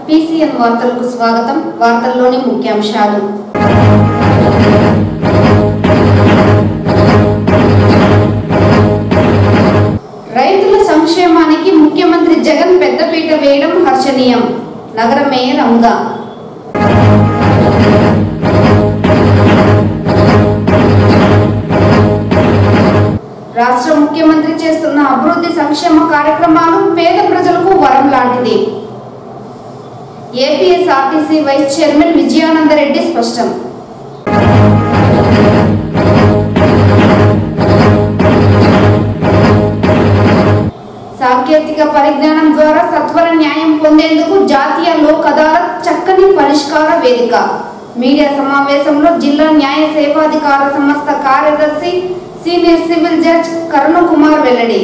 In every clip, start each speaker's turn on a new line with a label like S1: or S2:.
S1: PCN వార్తలకు స్వాగతం వార్తల్లోని ముఖ్యాంశాలు రైతుల సంక్షేమానికి ముఖ్యమంత్రి జగన్ పెద్దపీట వేయడం హర్షణీయం నగర మేయర్ అముదా రాష్ట్ర ముఖ్యమంత్రి చేస్తున్న అభివృద్ధి సంక్షేమ కార్యక్రమాలు పేద ప్రజలకు వరం లాంటిది ఏపీఎస్ఆర్టీసీ వైస్ చైర్మన్ విజయానందరెడ్డి స్పష్టం సాంకేతిక పరిజ్ఞానం ద్వారా సత్వర న్యాయం పొందేందుకు జాతీయ లోక్ అదాలత్ చక్కని పరిష్కార వేదిక మీడియా సమావేశంలో జిల్లా న్యాయ సేవాధికార సంస్థ కార్యదర్శి senior civil judge Karuna Kumar వెల్లడి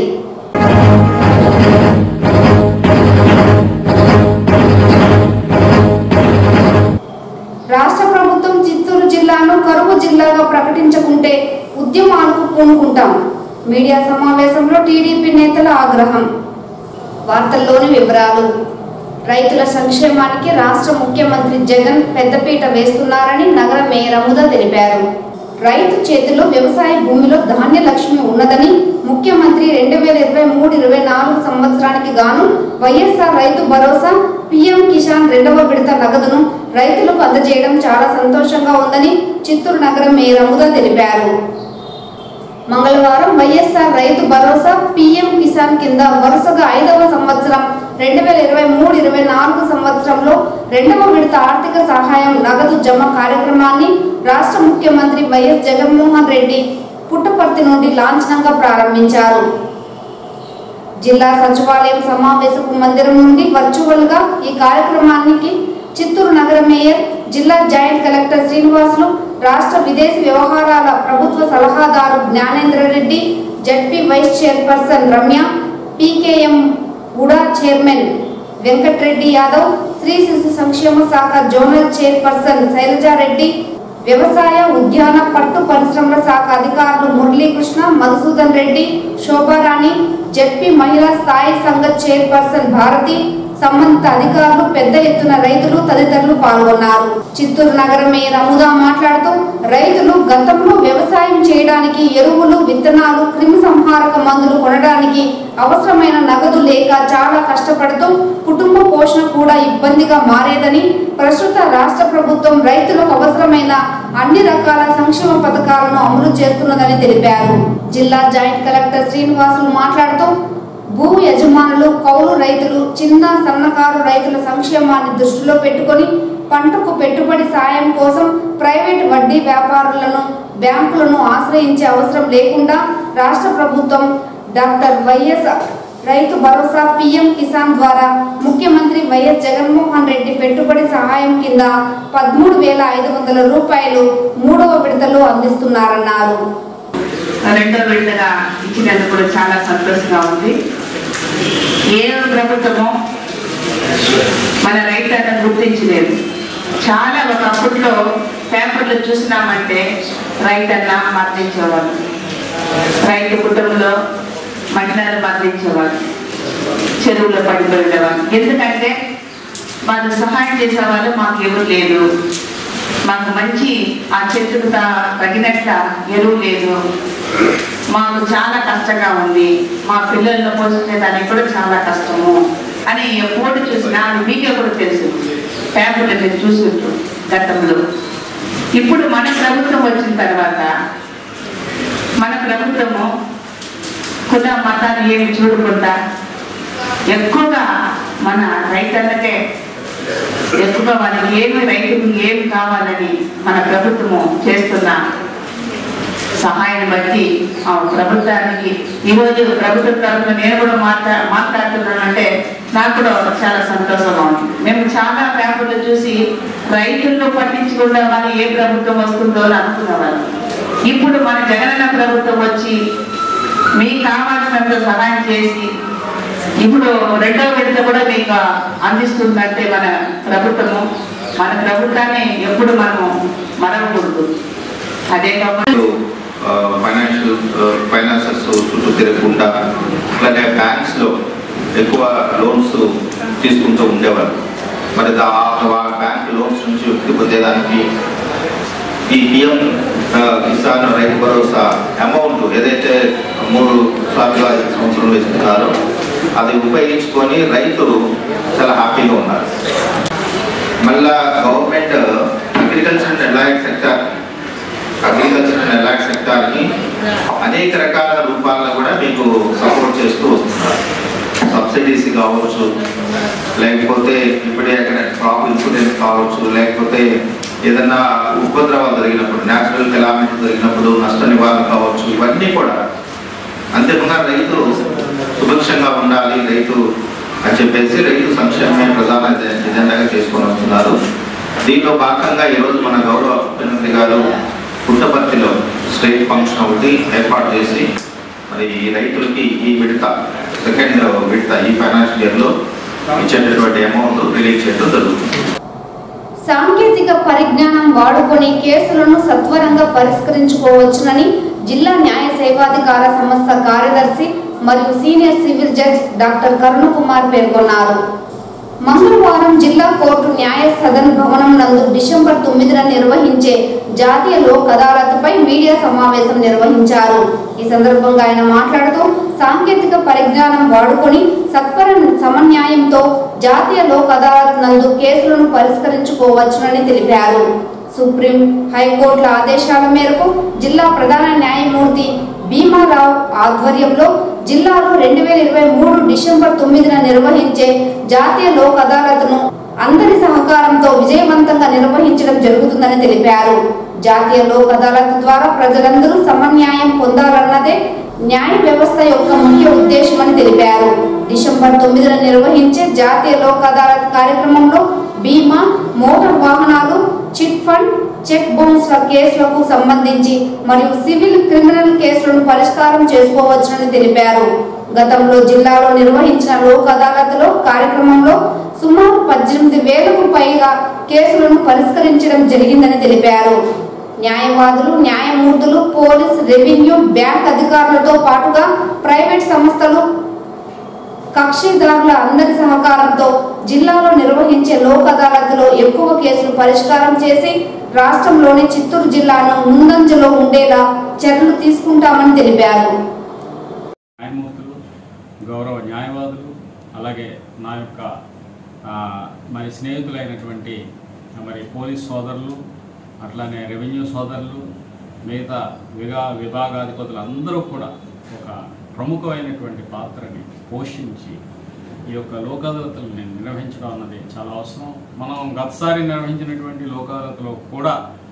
S1: రాష్ట్ర ప్రభుత్వం చిత్తూరు జిల్లాను కరువు జిల్లాగా ప్రకటించకుంటే ఉద్యమాలకు పూనుకుంటాం మీడియా సమావేశంలో టీడీపీ నేతల ఆగ్రహం వార్తల్లోని వివరాలు రైతుల సంక్షేమానికి రాష్ట్ర ముఖ్యమంత్రి జగన్ పెద్దపీట వేస్తున్నారని నగర మేయర్ అముద తెలిపారు రైతు చేతిలో వ్యవసాయ భూమిలో ధాన్య లక్ష్మి ఉన్నదని ముఖ్యమంత్రి రెండు వేల ఇరవై మూడు ఇరవై నాలుగు సంవత్సరానికి గాను వైఎస్ఆర్ రైతు భరోసా పీఎం కిసాన్ రెండవ విడత నగదును రైతులకు అందజేయడం చాలా సంతోషంగా ఉందని చిత్తూరు నగరం మేయర్ అముద తెలిపారు మంగళవారం వైఎస్ఆర్ రైతు భరోసా పీఎం కిసాన్ కింద వరుసగా ఐదవ సంవత్సరం రెండు వేల ఇరవై మూడు ఇరవై నాలుగు సంవత్సరంలో రెండవ విడత ఆర్థిక సహాయం నగదు జమ కార్యక్రమాన్ని రాష్ట్ర ముఖ్యమంత్రి వైఎస్ జగన్మోహన్ రెడ్డి పుట్టపర్తి నుండి లాంఛనంగా ప్రారంభించారు జిల్లా సచివాలయం సమావేశపు మందిరం నుండి వర్చువల్ గా ఈ కార్యక్రమానికి చిత్తూరు నగర మేయర్ జిల్లా జాయింట్ కలెక్టర్ శ్రీనివాసులు రాష్ట్ర విదేశీ వ్యవహారాల ప్రభుత్వ సలహాదారు Gnanendra Reddy ZP vice chairperson Ramya PKM UDA chairman Venkat Reddy Yadav శ్రీ శిశు సంక్షేమ శాఖ జోనల్ చైర్పర్సన్ శైలజారెడ్డి వ్యవసాయ ఉద్యాన పట్టు పరిశ్రమల శాఖ అధికారులు మురళీకృష్ణ మధుసూదన్ రెడ్డి శోభారాణి జడ్పీ మహిళా స్థాయి సంఘ చైర్పర్సన్ భారతి సంబంధిత అధికారులు పెద్ద ఎత్తున రైతులు తదితరులు పాల్గొన్నారు చిత్తూరు నగర మేయర్ అముదా మాట్లాడుతూ రైతులు గతంలో వ్యవసాయం చేయడానికి ఎరువులు విత్తనాలు క్రిమి సంహారక మందులు కొనడానికి అవసరమైన నగదు లేక చాలా కష్టపడుతూ కుటుంబ పోషణ కూడా ఇబ్బందిగా మారేదని ప్రస్తుత రాష్ట్ర ప్రభుత్వం రైతులకు అవసరమైన అన్ని రకాల సంక్షేమ పథకాలను అమలు చేస్తున్నదని తెలిపారు జిల్లా జాయింట్ కలెక్టర్ శ్రీనివాసులు మాట్లాడుతూ భూ యజమానులు కౌలు రైతులు చిన్న సన్నకారు రైతుల సంక్షేమాన్ని దృష్టిలో పెట్టుకొని పంటకు పెట్టుబడి సాయం కోసం ప్రైవేట్ వడ్డీ వ్యాపారులను బ్యాంకులను ఆశ్రయించే అవసరం లేకుండా రాష్ట్ర ప్రభుత్వం డాక్టర్ వైఎస్ రైతు భరోసా పీఎం కిసాన్ ద్వారా ముఖ్యమంత్రి వైఎస్ జగన్మోహన్ రెడ్డి పెట్టుబడి సహాయం కింద పదమూడు వేల ఐదు వందల రూపాయలు మూడవ విడతలో అందిస్తున్నారన్నారు
S2: రెండో విడతగా ఇచ్చినందుకు కూడా చాలా సంతోషంగా ఉంది ఏ ప్రభుత్వము మన రైతులను గుర్తించలేదు చాలా ఒకప్పట్లో పేపర్లు చూసినామంటే రైతన్న మరణించేవాళ్ళు రైతు కుటుంబంలో మహిళలు మరణించేవాళ్ళు చెరువులో పడిపోయేవాళ్ళు ఎందుకంటే మాకు సహాయం చేసేవాళ్ళు మాకు ఎవరు లేదు మాకు మంచి ఆ చెట్టుకు తా- తగినట్ల ఎరువు లేదు మాకు చాలా కష్టంగా ఉంది మా పిల్లలను పోషించేదానికి కూడా చాలా కష్టము అని ఎప్పుడు చూసినా అది మీకే కూడా తెలుసు పేపర్లు మీరు చూసుకుంటూ గతంలో ఇప్పుడు మన ప్రభుత్వం వచ్చిన తర్వాత మన ప్రభుత్వము కుల మతాలు ఏమి చూడకుండా ఎక్కువగా మన రైతన్నకే ఎక్కువగా వాళ్ళకి ఏమి రైతుకు ఏమి కావాలని మన ప్రభుత్వము చేస్తున్న సహాయాన్ని బట్టి ఆ ప్రభుత్వానికి ఈరోజు ప్రభుత్వం తరఫున నేను కూడా మాట్లా మాట్లాడుతున్నానంటే నాకు కూడా చాలా సంతోషంగా ఉంది మేము చాలా పేపర్లు చూసి రైతులను పట్టించకుండా వాళ్ళు ఏ ప్రభుత్వం వస్తుందో అని అనుకునేవాళ్ళు ఇప్పుడు మన జగనన్న ప్రభుత్వం వచ్చి మీకు కావాల్సినంత సహాయం చేసి ఇప్పుడు రెండో విడత కూడా మీకు అందిస్తుందంటే మన ప్రభుత్వము మన ప్రభుత్వాన్ని ఎప్పుడు మనము మరవకూడదు అదే కాకుండా
S3: ఫైనాన్షియల్ ఫైనాన్సర్స్ చుట్టూ తిరగకుండా అట్లానే బ్యాంక్స్లో ఎక్కువ లోన్స్ తీసుకుంటూ ఉండేవారు మరి దా- వా- బ్యాంక్ లోన్స్ నుంచి వ్యక్తి పొందేదానికి ఈ పిఎం ఆ, కిసాన్ రైతు భరోసా అమౌంట్ ఏదైతే మూడు సార్లుగా ఈ సంవత్సరంలో ఇస్తున్నారో అది ఉపయోగించుకొని రైతులు చాలా హ్యాపీగా ఉన్నారు మళ్ళా government agriculture and allied sector agriculture and allied సెక్టార్ని అనేక రకాల రూపాల్లో కూడా మీకు సపోర్ట్ చేస్తూ వస్తున్నారు సబ్సిడీస్ కావచ్చు లేకపోతే ఇప్పుడే అక్కడ క్రాప్ ఇన్సూరెన్స్ కావచ్చు లేకపోతే ఏదన్నా ఉపద్రవాలు జరిగినప్పుడు న్యాచురల్ కెలామిటీ జరిగినప్పుడు నష్ట నివారణ కావచ్చు ఇవన్నీ కూడా అంతేకాకుండా రైతు సుభిక్షంగా ఉండాలి రైతు అని చెప్పేసి రైతు సంక్షేమమే ప్రధాన ఎజె- ఎజెండాగా చేసుకొని వస్తున్నారు దీంట్లో భాగంగా ఈరోజు మన గౌరవ ముఖ్యమంత్రి గారు పుట్టపర్తిలో స్టేట్ ఫంక్షన్ ఒకటి ఏర్పాటు చేసి మరి ఈ రైతులకి ఈ విడత సెకండ్ విడత ఈ ఫైనాన్షియల్ ఇయర్లో ఇచ్చేటటువంటి అమౌంట్ రిలీజ్ చేయడం జరుగుతుంది
S1: సాంకేతిక పరిజ్ఞానం వాడుకొని కేసులను సత్వరంగా పరిష్కరించుకోవచ్చునని జిల్లా న్యాయ సేవాధికార సంస్థ కార్యదర్శి మరియు senior civil judge doctor Karunakumar పేర్కొన్నారు మంగళవారం జిల్లా కోర్టు న్యాయ సదన్ భవనం నందు డిసెంబర్ తొమ్మిదిన నిర్వహించే జాతీయ లోక్ అదాలత్పై మీడియా సమావేశం నిర్వహించారు ఈ సందర్భంగా ఆయన మాట్లాడుతూ సాంకేతిక పరిజ్ఞానం వాడుకొని సత్వర సమన్యాయంతో జాతీయ లోక్ అదాలత్ నందు కేసులను పరిష్కరించుకోవచ్చునని తెలిపారు సుప్రీం హైకోర్టుల ఆదేశాల మేరకు జిల్లా ప్రధాన న్యాయమూర్తి భీమారావు ఆధ్వర్యంలో జిల్లాలో రెండు వేల ఇరవై మూడు డిసెంబర్ తొమ్మిదిన నిర్వహించే జాతీయ లోక్ అదాలత్ను అందరి సహకారంతో విజయవంతంగా నిర్వహించడం జరుగుతుందని తెలిపారు జాతీయ లోక్ అదాలత్ ద్వారా ప్రజలందరూ సమన్యాయం పొందాలన్నదే న్యాయ వ్యవస్థ యొక్క ముఖ్య ఉద్దేశమని తెలిపారు డిసెంబర్ తొమ్మిదిన నిర్వహించే జాతీయ లోక్ అదాలత్ కార్యక్రమంలో బీమా మోటార్ వాహనాలు చిట్ ఫండ్ చెక్ బౌన్స్ల కేసులకు సంబంధించి మరియు సివిల్ క్రిమినల్ కేసులను పరిష్కారం చేసుకోవచ్చునని తెలిపారు గతంలో జిల్లాలో నిర్వహించిన లోక్ అదాలత్లో కార్యక్రమంలో సుమారు పద్దెనిమిది వేలకు పైగా కేసులను పరిష్కరించడం జరిగిందని తెలిపారు న్యాయవాదులు న్యాయమూర్తులు పోలీస్ రెవెన్యూ బ్యాంక్ అధికారులతో పాటుగా ప్రైవేట్ సంస్థలు కక్షిదారుల అందరి సహకారంతో జిల్లాలో నిర్వహించే లోక్ అదాలత్లో ఎక్కువ కేసులు పరిష్కారం చేసి రాష్ట్రంలోని చిత్తూరు జిల్లాను ముందంజలో ఉండేలా చర్యలు తీసుకుంటామని తెలిపారు
S4: న్యాయమూర్తులు గౌరవ న్యాయవాదులు అలాగే నా యొక్క ఆ, మరి స్నేహితులైనటువంటి మరి పోలీస్ సోదరులు అట్లానే రెవెన్యూ సోదరులు మిగతా విగా విభాగాధిపతులు అందరూ కూడా ఒక ప్రముఖమైనటువంటి పాత్రని పోషించి ఈ యొక్క లోకాదాలతలను నిర్వహించడం అన్నది చాలా అవసరం మనం గతసారి నిర్వహించినటువంటి లోకాదాలతలో కూడా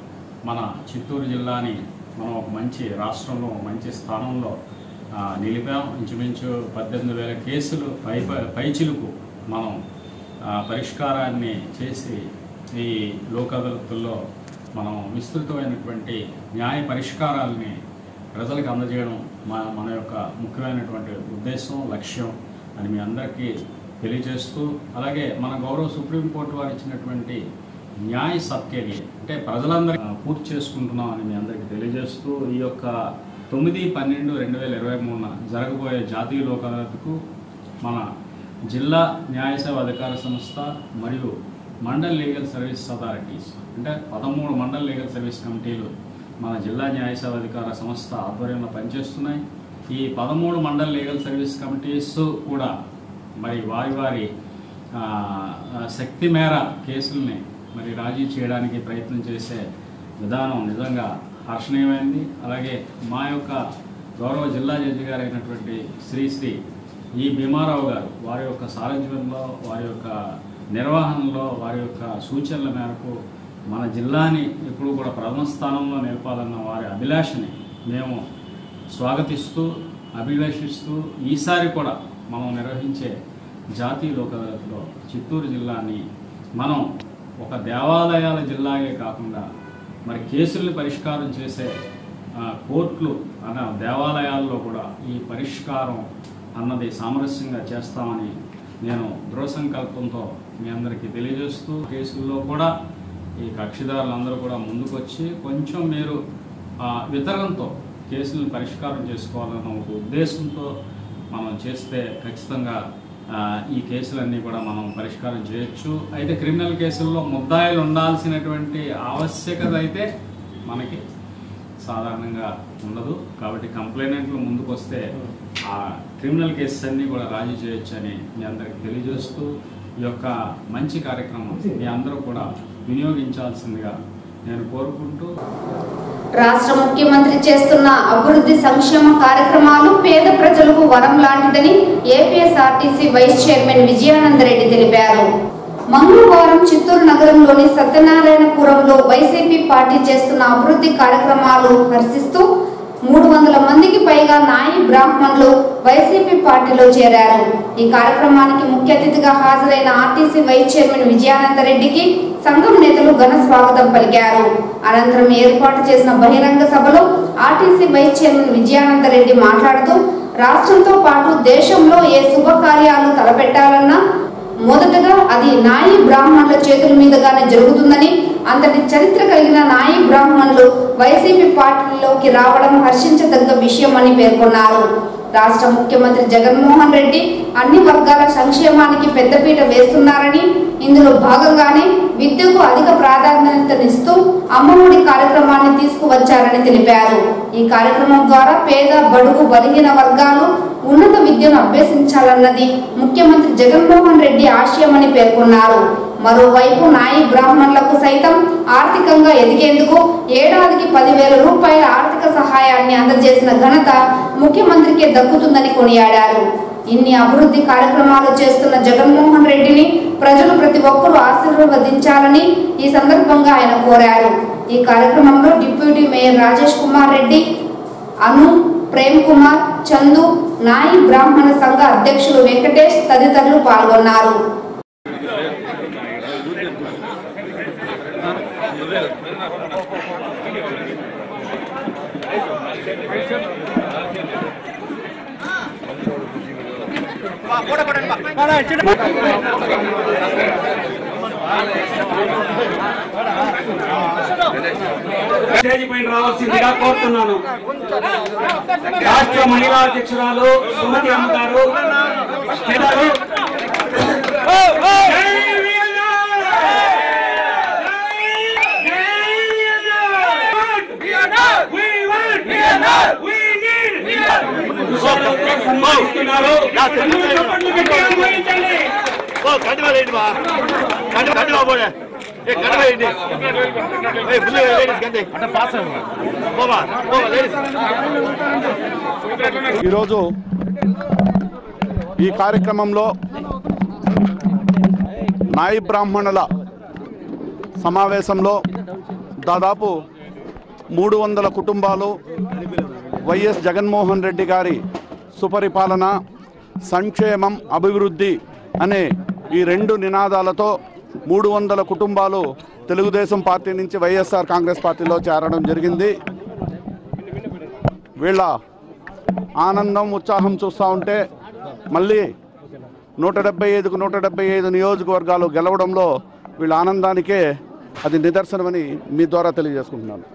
S4: మన చిత్తూరు జిల్లాని మనం ఒక మంచి రాష్ట్రంలో ఒక మంచి స్థానంలో ఆ, నిలిపాం ఇంచుమించు పద్దెనిమిది వేల కేసులు పై పైచిలుకు మనం ఆ, పరిష్కారాన్ని చేసి ఈ లోక్ అదాలతుల్లో మనం విస్తృతమైనటువంటి న్యాయ పరిష్కారాలని ప్రజలకు అందజేయడం మన మన యొక్క ముఖ్యమైనటువంటి ఉద్దేశం లక్ష్యం అని మీ అందరికీ తెలియజేస్తూ అలాగే మన గౌరవ సుప్రీంకోర్టు వారు ఇచ్చినటువంటి న్యాయ సత్యని అంటే ప్రజలందరూ ఆ, పూర్తి చేసుకుంటున్నాం అని మీ అందరికీ తెలియజేస్తూ ఈ యొక్క తొమ్మిది పన్నెండు రెండు వేల ఇరవై మూడున జరగబోయే జాతీయ లోక్ అదాలత్కు మన జిల్లా న్యాయ సేవ అధికార సంస్థ మరియు మండల్ లీగల్ సర్వీస్ అథారిటీస్ అంటే పదమూడు మండల్ లీగల్ సర్వీస్ కమిటీలు మన జిల్లా న్యాయ సేవ అధికార సంస్థ ఆధ్వర్యంలో పనిచేస్తున్నాయి ఈ పదమూడు మండల్ లీగల్ సర్వీస్ కమిటీస్ కూడా మరి వారి వారి ఆ, ఆ, శక్తి మేర కేసుల్ని మరి రాజీ చేయడానికి ప్రయత్నం చేసే విధానం నిజంగా హర్షణీయమైంది అలాగే మా యొక్క గౌరవ జిల్లా జడ్జి గారు అయినటువంటి శ్రీ శ్రీ ఈ భీమారావు గారు వారి యొక్క సారథ్యంలో వారి యొక్క నిర్వహణలో వారి యొక్క సూచనల మేరకు మన జిల్లాని ఎప్పుడు కూడా ప్రథమ స్థానంలో నిలపాలన్న వారి అభిలాషని మేము స్వాగతిస్తూ అభిలాషిస్తూ ఈసారి కూడా మనం నిర్వహించే జాతీయ లోక్ అదాలత్లో చిత్తూరు జిల్లాని మనం ఒక దేవాలయాల జిల్లాగే కాకుండా మరి కేసుల్ని పరిష్కారం చేసే ఆ, కోర్టులు అన్న దేవాలయాల్లో కూడా ఈ పరిష్కారం అన్నది సామరస్యంగా చేస్తామని నేను దృఢ సంకల్పంతో మీ అందరికీ తెలియజేస్తూ కేసుల్లో కూడా ఈ కక్షిదారులందరూ కూడా ముందుకొచ్చి కొంచెం మీరు ఆ, వితరణతో కేసులను పరిష్కారం చేసుకోవాలన్న ఒక ఉద్దేశంతో మనం చేస్తే ఖచ్చితంగా ఆ, ఈ కేసులన్నీ కూడా మనం పరిష్కారం చేయొచ్చు అయితే క్రిమినల్ కేసుల్లో ముద్దాయిలు ఉండాల్సినటువంటి ఆవశ్యకత అయితే మనకి సాధారణంగా ఉండదు కాబట్టి కంప్లైనెంట్లు ముందుకు వస్తే ఆ క్రిమినల్ కేసెస్ అన్నీ కూడా రాజీ చేయొచ్చని మీ అందరికి తెలియజేస్తూ ఈ యొక్క మంచి కార్యక్రమం మీ అందరూ కూడా వినియోగించాల్సిందిగా నేను కోరుకుంటూ
S1: రాష్ట్ర ముఖ్యమంత్రి చేస్తున్న అభివృద్ధి సంక్షేమ కార్యక్రమాలు పేద ప్రజలకు వరం లాంటిదని ఏపీఎస్ఆర్టీసీ వైస్ చైర్మన్ విజయానందరెడ్డి తెలిపారు మంగళవారం చిత్తూరు నగరంలోని సత్యనారాయణపురంలో వైసీపీ పార్టీ చేస్తున్న అభివృద్ధి కార్యక్రమాలు హర్షిస్తూ మూడు వందల మందికి పైగా నాయి బ్రాహ్మణులు వైసీపీ పార్టీలో చేరారు ఈ కార్యక్రమానికి ముఖ్య అతిథిగా హాజరైన ఆర్టీసీ వైస్ చైర్మన్ విజయానందరెడ్డికి సంఘం నేతలు ఘన స్వాగతం పలికారు అనంతరం ఏర్పాటు చేసిన బహిరంగ సభలో ఆర్టీసీ వైస్ చైర్మన్ విజయానందరెడ్డి మాట్లాడుతూ రాష్ట్రంతో పాటు దేశంలో ఏ శుభకార్యాలు తలపెట్టాలన్నా మొదటగా అది నాయి బ్రాహ్మణుల చేతుల మీదుగానే జరుగుతుందని అంతటి చరిత్ర కలిగిన నాయి బ్రాహ్మణులు వైసీపీ పార్టీలోకి రావడం హర్షించదగ్గ విషయమని పేర్కొన్నారు రాష్ట్ర ముఖ్యమంత్రి జగన్మోహన్ రెడ్డి అన్ని వర్గాల సంక్షేమానికి పెద్దపీట వేస్తున్నారని ఇందులో భాగంగానే విద్యకు అధిక ప్రాధాన్యతనిస్తూ అమ్మఒడి కార్యక్రమాన్ని తీసుకువచ్చారని తెలిపారు ఈ కార్యక్రమం ద్వారా పేద బడుగు బలహీన వర్గాలు ఉన్నత విద్యను అభ్యసించాలన్నది ముఖ్యమంత్రి జగన్మోహన్ రెడ్డి ఆశయమని పేర్కొన్నారు మరోవైపు నాయి బ్రాహ్మణులకు సైతం ఆర్థికంగా ఎదిగేందుకు ఏడాదికి పదివేల రూపాయల ఆర్థిక సహాయాన్ని అందజేసిన ఘనత ముఖ్యమంత్రికే దక్కుతుందని కొనియాడారు ఇన్ని అభివృద్ధి కార్యక్రమాలు చేస్తున్న జగన్మోహన్ రెడ్డిని ప్రజలు ప్రతి ఒక్కరూ ఆశీర్వదించాలని ఈ సందర్భంగా ఆయన కోరారు ఈ కార్యక్రమంలో డిప్యూటీ మేయర్ రాజేష్ కుమార్ రెడ్డి అను ప్రేమ్ కుమార్ చందు నాయి బ్రాహ్మణ సంఘ అధ్యక్షులు వెంకటేష్ తదితరులు పాల్గొన్నారు
S5: స్టేజ్ పైన రావాల్సిందిగా కోరుతున్నాను రాష్ట్ర మహిళా అధ్యక్షురాలు సుమతి అమ్మ గారు గారు. జై వీరనాథ్! జై వీరనాథ్! We want! We need! సన్మానిస్తున్నారు. అందరూ చప్పట్లు గట్టిగా ఆమోదించండి.
S6: కంటివాలేంటి బా కంటి కంటివా పోలే ఏ కంటివేయండి ఏ ముందు లేడీస్ కంటి అంటే పాస్ పోవా పోవా లేడీస్
S7: ఈరోజు ఈ కార్యక్రమంలో నాయి బ్రాహ్మణుల సమావేశంలో దాదాపు మూడు వందల కుటుంబాలు వైఎస్ జగన్మోహన్ రెడ్డి గారి సుపరిపాలన సంక్షేమం అభివృద్ధి అనే ఈ రెండు నినాదాలతో మూడు వందల కుటుంబాలు తెలుగుదేశం పార్టీ నుంచి వైఎస్ఆర్ కాంగ్రెస్ పార్టీలో చేరడం జరిగింది వీళ్ళ ఆనందం ఉత్సాహం చూస్తూ ఉంటే మళ్ళీ నూట డెబ్బై ఐదుకు నూట డెబ్బై ఐదు నియోజకవర్గాలు గెలవడంలో వీళ్ళ ఆనందానికే అది నిదర్శనమని మీ ద్వారా తెలియజేసుకుంటున్నాను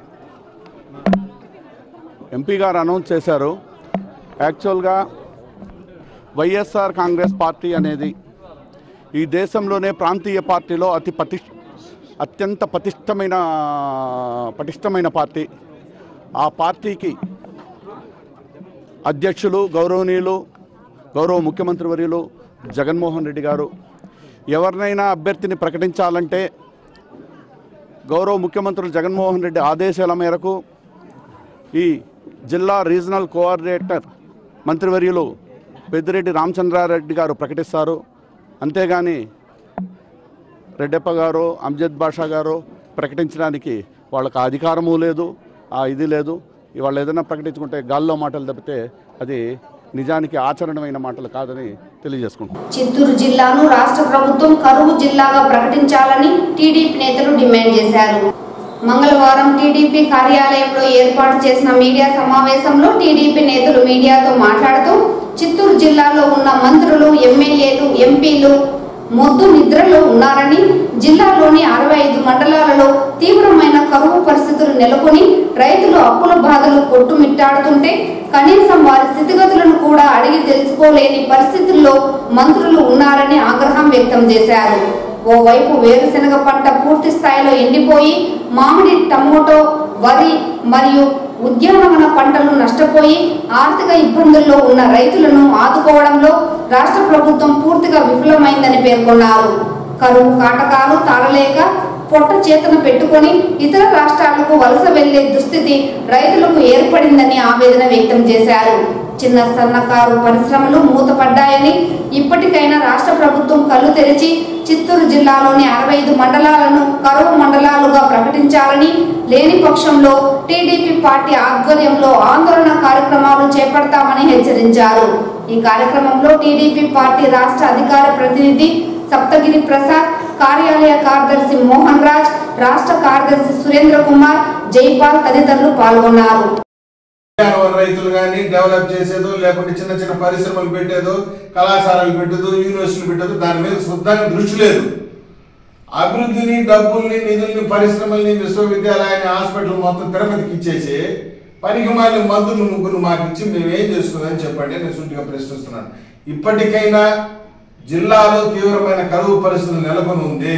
S7: ఎంపీ గారు అనౌన్స్ చేశారు యాక్చువల్గా వైఎస్ఆర్ కాంగ్రెస్ పార్టీ అనేది ఈ దేశంలోనే ప్రాంతీయ పార్టీలో అతి పటి అత్యంత పటిష్టమైన పటిష్టమైన పార్టీ ఆ పార్టీకి అధ్యక్షులు గౌరవనీయులు గౌరవ ముఖ్యమంత్రి వర్యులు జగన్మోహన్ రెడ్డి గారు ఎవరినైనా అభ్యర్థిని ప్రకటించాలంటే గౌరవ ముఖ్యమంత్రులు జగన్మోహన్ రెడ్డి ఆదేశాల మేరకు ఈ జిల్లా రీజనల్ కోఆర్డినేటర్ మంత్రివర్యులు పెద్దిరెడ్డి రామచంద్రారెడ్డి గారు ప్రకటిస్తారు అంతేగాని రెడ్డప్ప గారు అంజద్ బాషా గారు ప్రకటించడానికి వాళ్ళకి ఆ అధికారము లేదు ఆ ఇది లేదు వాళ్ళు ఏదైనా ప్రకటించుకుంటే గాల్లో మాటలు తప్పితే అది నిజానికి ఆచరణమైన మాటలు కాదని తెలియజేసుకుంటున్నాను
S1: చిత్తూరు జిల్లాను రాష్ట్ర ప్రభుత్వం కరువు జిల్లాగా ప్రకటించాలని టీడీపీ నేతలు డిమాండ్ చేశారు మంగళవారం టీడీపీ కార్యాలయంలో ఏర్పాటు చేసిన మీడియా సమావేశంలో టీడీపీ నేతలు మీడియాతో మాట్లాడుతూ చిత్తూరు జిల్లాలో ఉన్న మంత్రులు ఎమ్మెల్యేలు ఎంపీలు మొద్దు నిద్రలో ఉన్నారని జిల్లాలోని అరవై ఐదు మండలాలలో తీవ్రమైన కరువు పరిస్థితులు నెలకొని రైతులు అప్పుల బాధలు కొట్టుమిట్టాడుతుంటే కనీసం వారి స్థితిగతులను కూడా అడిగి తెలుసుకోలేని పరిస్థితుల్లో మంత్రులు ఉన్నారని ఆగ్రహం వ్యక్తం చేశారు ఓవైపు వేరుశెనగ పంట పూర్తి స్థాయిలో ఎండిపోయి మామిడి టమోటో వరి మరియు ఉద్యానవన పంటలు నష్టపోయి ఆర్థిక ఇబ్బందుల్లో ఉన్న రైతులను ఆదుకోవడంలో రాష్ట్ర ప్రభుత్వం పూర్తిగా విఫలమైందని పేర్కొన్నారు కరువు కాటకాలు తాళలేక పొట్ట చేతన పెట్టుకొని ఇతర రాష్ట్రాలకు వలస వెళ్లే దుస్థితి రైతులకు ఏర్పడిందని ఆవేదన వ్యక్తం చేశారు చిన్న సన్నకారు పరిశ్రమలు మూతపడ్డాయని ఇప్పటికైనా రాష్ట్ర ప్రభుత్వం కళ్ళు తెరిచి చిత్తూరు జిల్లాలోని అరవై ఐదు మండలాలను కరువు మండలాలుగా ప్రకటించాలని లేని పక్షంలో టీడీపీ పార్టీ ఆధ్వర్యంలో ఆందోళన కార్యక్రమాలు చేపడతామని హెచ్చరించారు ఈ కార్యక్రమంలో టీడీపీ పార్టీ రాష్ట్ర అధికార ప్రతినిధి సప్తగిరి ప్రసాద్ కార్యాలయ కార్యదర్శి మోహన్ రాజ్ రాష్ట్ర కార్యదర్శి సురేంద్ర కుమార్ జైపాల్ తదితరులు పాల్గొన్నారు
S8: ఉద్యానవన రైతులు కానీ డెవలప్ చేసేదో లేకుంటే చిన్న చిన్న పరిశ్రమలు పెట్టేదో కళాశాలలు పెట్టేదో యూనివర్సిటీలు పెట్టేదో దాని మీద శుద్ధంగా దృష్టి లేదు అభివృద్ధిని డబ్బుల్ని నిధుల్ని పరిశ్రమల్ని విశ్వవిద్యాలయాన్ని హాస్పిటల్ మొత్తం తిరుపతికి ఇచ్చేసి పనికి మాలి మందులు ముగ్గురు మాకు ఇచ్చి మేము ఏం చేసుకుందని చెప్పండి నేను సూటిగా ప్రశ్నిస్తున్నాను ఇప్పటికైనా జిల్లాలో తీవ్రమైన కరువు పరిస్థితులు నెలకొని ఉంది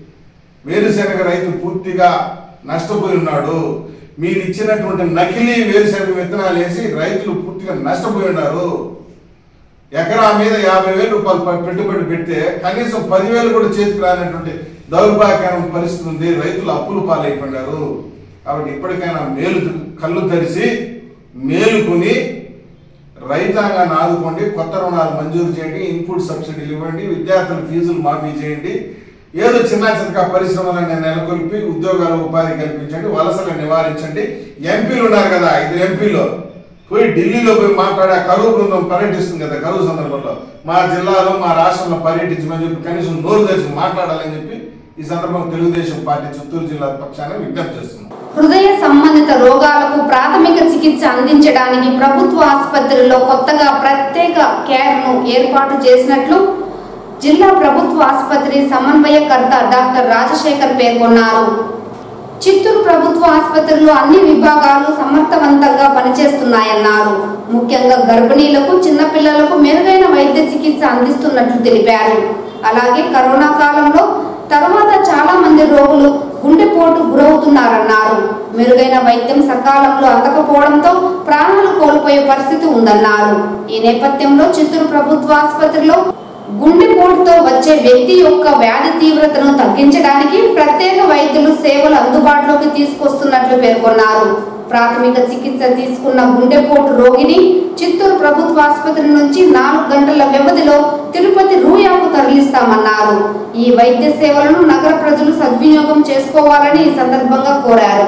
S8: వేరుశెనగ రైతు పూర్తిగా నష్టపోయి ఉన్నాడు మీరు ఇచ్చినటువంటి నకిలీ వేరుశెనగ విత్తనాలు వేసి రైతులు పూర్తిగా నష్టపోయి ఉన్నారు ఎకరా మీద యాభై వేలు రూపాయలు ప- పెట్టుబడి పెడితే కనీసం పదివేలు కూడా చేతికి రానటువంటి దౌర్భాగ్యం పరిస్థితి ఉంది రైతులు అప్పులు పాలైపోయినారు కాబట్టి ఇప్పటికైనా మేలు కళ్ళు తెరిచి మేలుకొని రైతాంగాన్ని ఆదుకోండి కొత్త రుణాలు మంజూరు చేయండి ఇన్పుట్ సబ్సిడీలు ఇవ్వండి విద్యార్థుల ఫీజులు మాఫీ చేయండి ఏదో చిన్న చితక పరిశ్రమలను నెలకొల్పి ఉద్యోగాలు ఉపాధి కల్పించండి వలసలు నివారించండి ఎంపీలు ఉన్నారు కదా ఇద్దరు ఎంపీలు పోయి ఢిల్లీలో పోయి మాట్లాడే కరువు బృందం పర్యటిస్తుంది కదా కరువు సందర్భంలో మా జిల్లాలో మా రాష్ట్రంలో పర్యటించమని చెప్పి కనీసం నోరు తెరిచి మాట్లాడాలని చెప్పి ఈ సందర్భంగా తెలుగుదేశం పార్టీ చిత్తూరు జిల్లా పక్షాన విజ్ఞప్తి చేస్తున్నాం
S1: హృదయ సంబంధిత రోగాలకు ప్రాథమిక చికిత్స అందించడానికి ప్రభుత్వ ఆసుపత్రుల్లో కొత్తగా ప్రత్యేక కేర్ ను ఏర్పాటు చేసినట్లు జిల్లా ప్రభుత్వ ఆసుపత్రి సమన్వయకర్త డాక్టర్ రాజశేఖర్ పేర్కొన్నారు చిత్తూరు ప్రభుత్వ ఆసుపత్రిలో అన్ని విభాగాలు సమర్థవంతంగా పనిచేస్తున్నాయన్నారు ముఖ్యంగా గర్భిణీలకు చిన్నపిల్లలకు మెరుగైన వైద్య చికిత్స అందిస్తున్నట్లు తెలిపారు అలాగే కరోనా కాలంలో తరువాత చాలా మంది రోగులు గుండెపోటు గురవుతున్నారన్నారు మెరుగైన వైద్యం సకాలంలో అందకపోవడంతో ప్రాణాలు కోల్పోయే పరిస్థితి ఉందన్నారు ఈ నేపథ్యంలో చిత్తూరు ప్రభుత్వ ఆసుపత్రిలో గుండెపోటుతో వచ్చే వ్యక్తి యొక్క వ్యాధి తీవ్రతను తగ్గించడానికి ప్రత్యేక వైద్యులు సేవలు అందుబాటులోకి తీసుకొస్తున్నట్లు పేర్కొన్నారు ప్రాథమిక చికిత్స తీసుకున్న గుండెపోటు రోగిని చిత్తూరు ప్రభుత్వ ఆసుపత్రి నుంచి నాలుగు గంటల వ్యవధిలో తిరుపతి రూయాకు తరలిస్తామన్నారు ఈ వైద్య సేవలను నగర ప్రజలు సద్వినియోగం చేసుకోవాలని ఈ సందర్భంగా కోరారు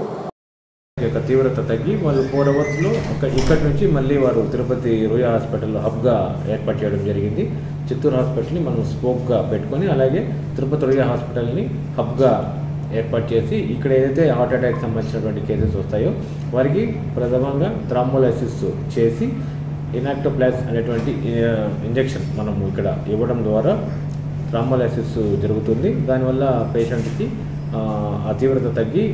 S9: యొక్క తీవ్రత తగ్గి వాళ్ళు ఫోర్ అవర్స్లో ఒక ఇక్కడి నుంచి మళ్ళీ వారు తిరుపతి రూయా హాస్పిటల్లో హబ్గా ఏర్పాటు చేయడం జరిగింది చిత్తూరు హాస్పిటల్ని మనం స్పోక్గా పెట్టుకొని అలాగే తిరుపతి రూయా హాస్పిటల్ని హబ్గా ఏర్పాటు చేసి ఇక్కడ ఏదైతే హార్ట్ అటాక్ సంబంధించినటువంటి కేసెస్ వస్తాయో వారికి ప్రథమంగా థ్రాంబోలైసిస్ చేసి ఇనాక్టోప్లాస్ అనేటువంటి ఇంజెక్షన్ మనము ఇక్కడ ఇవ్వడం ద్వారా థ్రాంబోలైసిస్ జరుగుతుంది దానివల్ల పేషెంట్కి ఆ తీవ్రత తగ్గి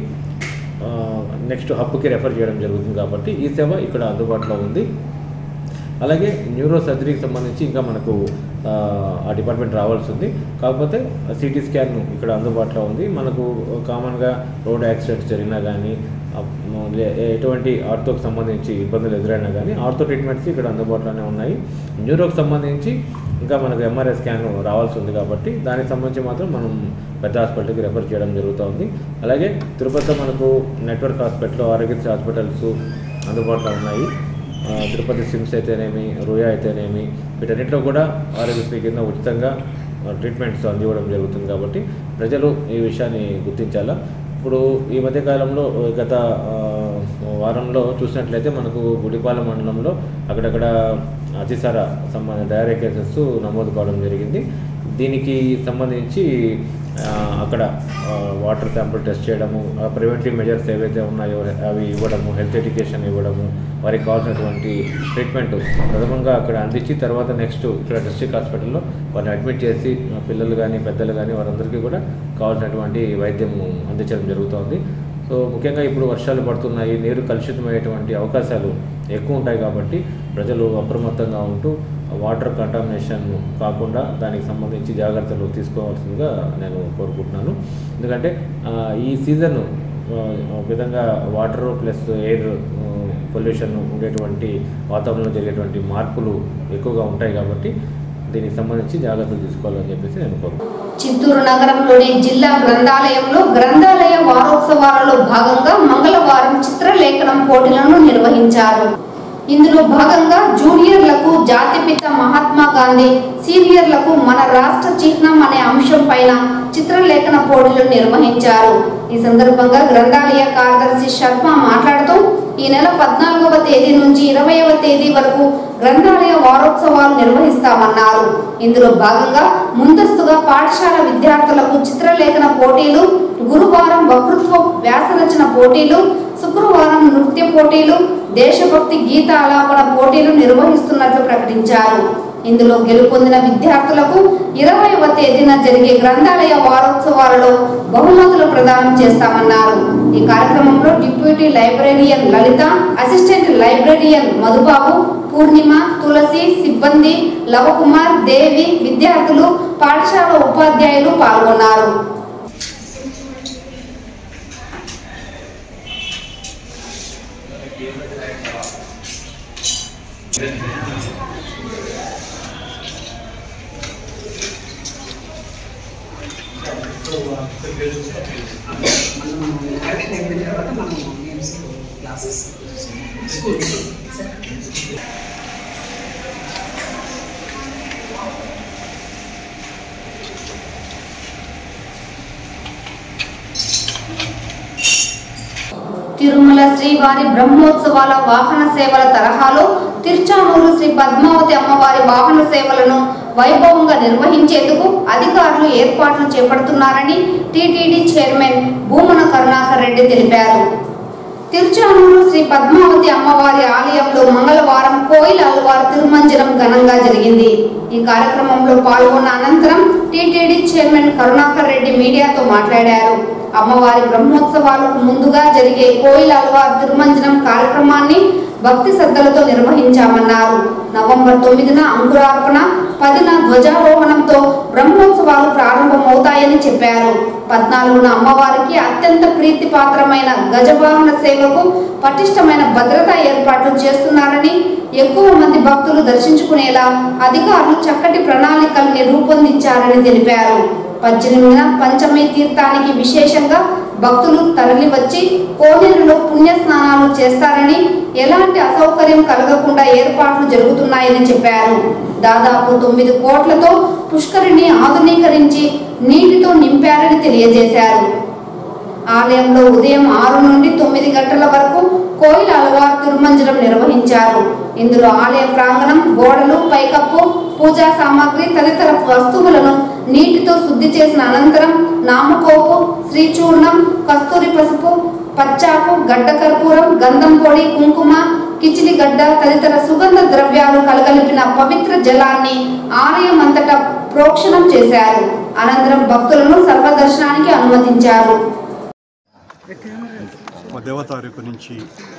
S9: నెక్స్ట్ హబ్కి రెఫర్ చేయడం జరుగుతుంది కాబట్టి ఈ సేవ ఇక్కడ అందుబాటులో ఉంది అలాగే న్యూరో సర్జరీకి సంబంధించి ఇంకా మనకు ఆ, ఆ డిపార్ట్మెంట్ రావాల్సి ఉంది కాకపోతే సిటీ స్కాన్ ఇక్కడ అందుబాటులో ఉంది మనకు కామన్గా రోడ్ యాక్సిడెంట్స్ జరిగినా కానీ ఆ, లే- ఎటువంటి ఆర్థోకి సంబంధించి ఇబ్బందులు ఎదురైనా కానీ ఆర్థో ట్రీట్మెంట్స్ ఇక్కడ అందుబాటులోనే ఉన్నాయి న్యూరోకి సంబంధించి ఇంకా మనకు ఎంఆర్ఐ స్కాన్ రావాల్సి ఉంది కాబట్టి దానికి సంబంధించి మాత్రం మనం పెద్ద హాస్పిటల్కి రెఫర్ చేయడం జరుగుతూ ఉంది అలాగే తిరుపతిలో మనకు నెట్వర్క్ హాస్పిటల్ ఆరోగ్యశ్రీ హాస్పిటల్స్ అందుబాటులో ఉన్నాయి ఆ, తిరుపతి సిమ్స్ అయితేనేమి రూయా అయితేనేమి వీటన్నిటిలో కూడా ఆరోగ్యశ్రీ కింద ఉచితంగా ఆ, ట్రీట్మెంట్స్ అందివ్వడం జరుగుతుంది కాబట్టి ప్రజలు ఈ విషయాన్ని గుర్తించాలా ఇప్పుడు ఈ మధ్యకాలంలో గత ఆ, వారంలో చూసినట్లయితే మనకు గుడిపాలెం మండలంలో అక్కడక్కడ అతిసార సంబంధ డయారియా కేసెస్ నమోదు కావడం జరిగింది దీనికి సంబంధించి ఆ, అక్కడ ఆ, వాటర్ శాంపుల్ టెస్ట్ చేయడము ఆ ప్రివెంటివ్ మెజర్స్ ఏవైతే ఉన్నాయో అవి ఇవ్వడము హెల్త్ ఎడ్యుకేషన్ ఇవ్వడము వారికి కావాల్సినటువంటి ట్రీట్మెంట్ ప్రథమంగా అక్కడ అందించి తర్వాత నెక్స్ట్ ఇక్కడ డిస్ట్రిక్ట్ హాస్పిటల్లో వారిని అడ్మిట్ చేసి ఆ, పిల్లలు కానీ పెద్దలు కానీ వారందరికీ కూడా కావాల్సినటువంటి వైద్యం అందించడం జరుగుతోంది సో ముఖ్యంగా ఇప్పుడు వర్షాలు పడుతున్నాయి నీరు కలుషితమయ్యేటువంటి అవకాశాలు ఎక్కువ ఉంటాయి కాబట్టి ప్రజలు అప్రమత్తంగా ఉంటూ వాటర్ కంటామినేషన్ కాకుండా దానికి సంబంధించి జాగ్రత్తలు తీసుకోవాల్సిందిగా నేను కోరుకుంటున్నాను ఎందుకంటే ఆ, ఈ సీజన్ ఒక విధంగా వాటర్ ప్లస్ ఎయిర్ పొల్యూషన్ ఉండేటువంటి వాతావరణంలో జరిగేటువంటి మార్పులు ఎక్కువగా ఉంటాయి కాబట్టి దీనికి సంబంధించి జాగ్రత్తలు తీసుకోవాలని చెప్పేసి నేను కోరుకుంటున్నాను
S1: చిత్తూరు నగరంలోని జిల్లా గ్రంథాలయంలో గ్రంథాలయ వారోత్సవాలలో భాగంగా మంగళవారం చిత్రలేఖనం పోటీలను నిర్వహించారు ఇందులో భాగంగా జూనియర్లకు జాతిపిత మహాత్మా గాంధీ సీనియర్లకు మన రాష్ట్ర చిహ్నం అనే అంశం పైన చిత్రలేఖన పోటీలు నిర్వహించారు ఈ సందర్భంగా గ్రంథాలయ కార్యదర్శి శర్మ మాట్లాడుతూ ఈ నెల పద్నాలుగవ తేదీ నుంచి ఇరవైవ తేదీ వరకు గ్రంథాలయ వారోత్సవాలు నిర్వహిస్తామన్నారు ఇందులో భాగంగా ముందస్తుగా పాఠశాల విద్యార్థులకు చిత్రలేఖన పోటీలు గురువారం వక్తృత్వ వ్యాసరచన పోటీలు శుక్రవారం నృత్య పోటీలు దేశభక్తి గీత ఆలాపన పోటీలు నిర్వహిస్తున్నట్లు ప్రకటించారు ఇందులో గెలుపొందిన విద్యార్థులకు ఇరవైవ తేదీన జరిగే గ్రంథాలయ వారోత్సవాలలో బహుమతులు ప్రదానం చేస్తామన్నారు ఈ కార్యక్రమంలో deputy librarian Lalitha assistant librarian Madhubabu Purnima Tulasi సిబ్బంది లవకుమార్ దేవి విద్యార్థులు పాఠశాల ఉపాధ్యాయులు పాల్గొన్నారు తిరుమల శ్రీవారి బ్రహ్మోత్సవాల వాహన సేవల తరహాలో తిరుచానూరు శ్రీ పద్మావతి అమ్మవారి వాహన సేవలను వైభవంగా నిర్వహించేందుకు అధికారులు ఏర్పాట్లు చేపడుతున్నారని టీటీడీ చైర్మన్ భూమన కరుణాకర్ రెడ్డి తెలిపారు తిరుచానూరు శ్రీ పద్మావతి అమ్మవారి ఆలయంలో మంగళవారం కోయిల అల్వార్ తిరుమంజనం ఘనంగా జరిగింది ఈ కార్యక్రమంలో పాల్గొన్న అనంతరం టీటీడీ చైర్మన్ కరుణాకర్ రెడ్డి మీడియాతో మాట్లాడారు అమ్మవారి బ్రహ్మోత్సవాలకు ముందుగా జరిగే కోయిల అల్వార్ తిరుమంజనం కార్యక్రమాన్ని భక్తి శ్రద్ధలతో నిర్వహించామన్నారు నవంబర్ తొమ్మిదిన అంకురార్పణ పదిన ధ్వజారోహణంతో బ్రహ్మోత్సవాలు ప్రారంభమవుతాయని చెప్పారు పద్నాలుగున అమ్మవారికి అత్యంత ప్రీతిపాత్రమైన గజవాహన సేవకు పటిష్టమైన భద్రతా ఏర్పాట్లు చేస్తున్నారని ఎక్కువ మంది భక్తులు దర్శించుకునేలా అధికారులు చక్కటి ప్రణాళికల్ని రూపొందించారని తెలిపారు పద్దెనిమిదిన పంచమి తీర్థానికి విశేషంగా భక్తులు తరలివచ్చి కోనేరులో పుణ్య స్నానాలు చేస్తారని ఎలాంటి అసౌకర్యం కలగకుండా ఏర్పాట్లు జరుగుతున్నాయని చెప్పారు దాదాపు తొమ్మిది కోట్లతో పుష్కరిణి ఆధునీకరించి నీటితో నింపారని తెలియజేశారు ఆలయంలో ఉదయం ఆరు నుండి తొమ్మిది గంటల వరకు కోయిల అలవారు తిరుమంజనం నిర్వహించారు ఇందులో ఆలయ ప్రాంగణం గోడలు పైకప్పు పూజా సామాగ్రి తదితర వస్తువులను నీటితో శుద్ధి చేసిన అనంతరం నామకోపు శ్రీచూర్ణం కస్తూరి పసుపు పచ్చాకు గడ్డ కర్పూరం గంధం పొడి కుంకుమ కిచిలి గడ్డ తదితర సుగంధ ద్రవ్యాలు కలగలిపిన పవిత్ర జలాన్ని ఆలయం అంతటా ప్రోక్షణం చేశారు అనంతరం భక్తులను సర్వదర్శనానికి అనుమతించారు
S10: పదవ తారీఖు నుంచి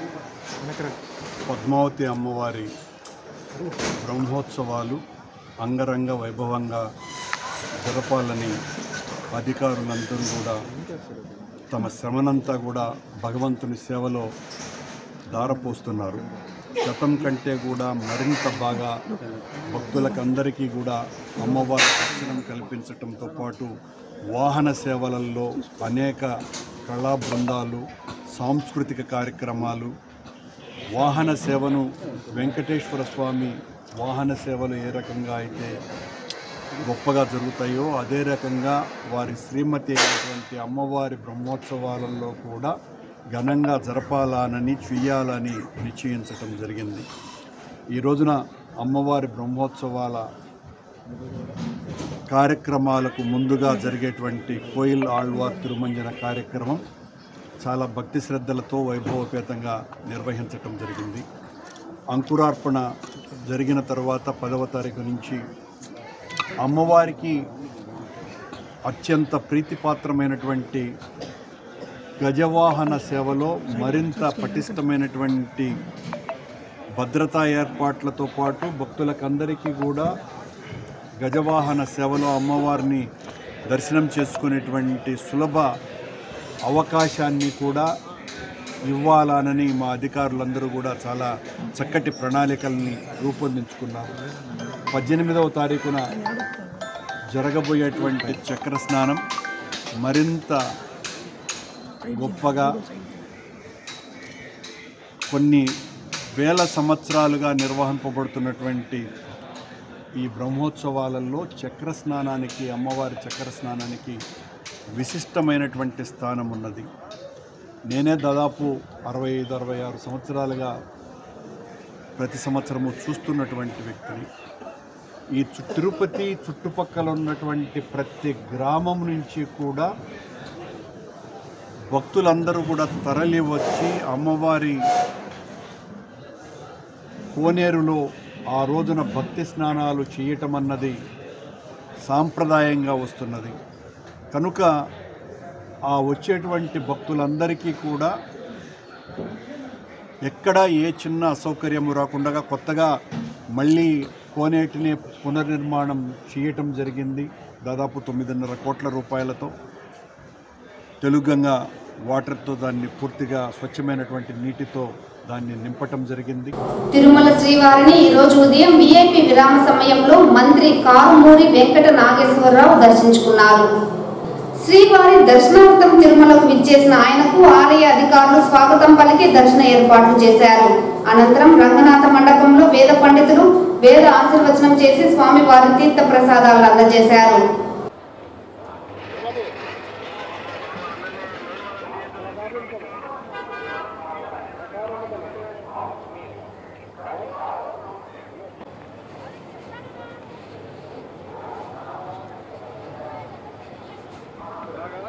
S10: పద్మావతి అమ్మవారి బ్రహ్మోత్సవాలు అంగరంగ వైభవంగా జరపాలని అధికారులందరూ కూడా తమ శ్రమనంతా కూడా భగవంతుని సేవలో దారపోస్తున్నారు గతం కంటే కూడా మరింత బాగా భక్తులకందరికీ కూడా అమ్మవారి దర్శనం కల్పించటంతో పాటు వాహన సేవలలో అనేక కళా బృందాలు సాంస్కృతిక కార్యక్రమాలు వాహన సేవను వెంకటేశ్వర స్వామి వాహన సేవలు ఏ రకంగా అయితే గొప్పగా జరుగుతాయో అదే రకంగా వారి శ్రీమతి అయినటువంటి అమ్మవారి బ్రహ్మోత్సవాలలో కూడా ఘనంగా జరపాలనని చెయ్యాలని నిశ్చయించటం జరిగింది ఈ రోజున అమ్మవారి బ్రహ్మోత్సవాల కార్యక్రమాలకు ముందుగా జరిగేటువంటి కోయిల్ ఆళ్వార్ తిరుమంజన కార్యక్రమం చాలా భక్తి శ్రద్ధలతో వైభవపేతంగా నిర్వహించటం జరిగింది అంకురార్పణ జరిగిన తర్వాత పదవ తారీఖు నుంచి అమ్మవారికి అత్యంత ప్రీతిపాత్రమైనటువంటి గజవాహన సేవలో మరింత పటిష్టమైనటువంటి భద్రతా ఏర్పాట్లతో పాటు భక్తులకందరికీ కూడా గజవాహన సేవలో అమ్మవారిని దర్శనం చేసుకునేటువంటి సులభ అవకాశాన్ని కూడా ఇవ్వాలనని మా అధికారులందరూ కూడా చాలా చక్కటి ప్రణాళికల్ని రూపొందించుకున్నారు పద్దెనిమిదవ తారీఖున జరగబోయేటువంటి చక్ర స్నానం మరింత గొప్పగా కొన్ని వేల సంవత్సరాలుగా నిర్వహింపబడుతున్నటువంటి ఈ బ్రహ్మోత్సవాలలో చక్ర స్నానానికి అమ్మవారి చక్ర స్నానానికి విశిష్టమైనటువంటి స్థానం ఉన్నది నేనే దాదాపు అరవై ఐదు అరవై ఆరు సంవత్సరాలుగా ప్రతి సంవత్సరము చూస్తున్నటువంటి వ్యక్తిని ఈ చు- తిరుపతి చుట్టుపక్కల ఉన్నటువంటి ప్రతి గ్రామం నుంచి కూడా భక్తులందరూ కూడా తరలి వచ్చి అమ్మవారి కోనేరులో ఆ రోజున భక్తి స్నానాలు చేయటం అన్నది సాంప్రదాయంగా వస్తున్నది కనుక ఆ వచ్చేటువంటి భక్తులందరికీ కూడా ఎక్కడ ఏ చిన్న అసౌకర్యము రాకుండా కొత్తగా మళ్ళీ కోనేటిని పునర్నిర్మాణం చేయటం జరిగింది దాదాపు తొమ్మిదిన్నర కోట్ల రూపాయలతో తెలుగంగా వాటర్తో దాన్ని పూర్తిగా స్వచ్ఛమైనటువంటి నీటితో దాన్ని నింపటం జరిగింది
S1: తిరుమల శ్రీవారిని ఈ రోజు ఉదయం విఐపి విరామ సమయంలో మంత్రి కారుమూరి వెంకట నాగేశ్వరరావు దర్శించుకున్నారు శ్రీవారి దర్శనార్థం తిరుమలకు విచ్చేసిన ఆయనకు ఆలయ అధికారులు స్వాగతం పలికి దర్శన ఏర్పాట్లు చేశారు అనంతరం రంగనాథ మండపంలో వేద పండితులు వేద ఆశీర్వచనం చేసి స్వామివారి తీర్థ ప్రసాదాలను అందజేశారు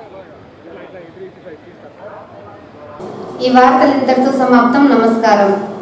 S1: ఈ వార్తలు ఇంతటితో సమాప్తం నమస్కారం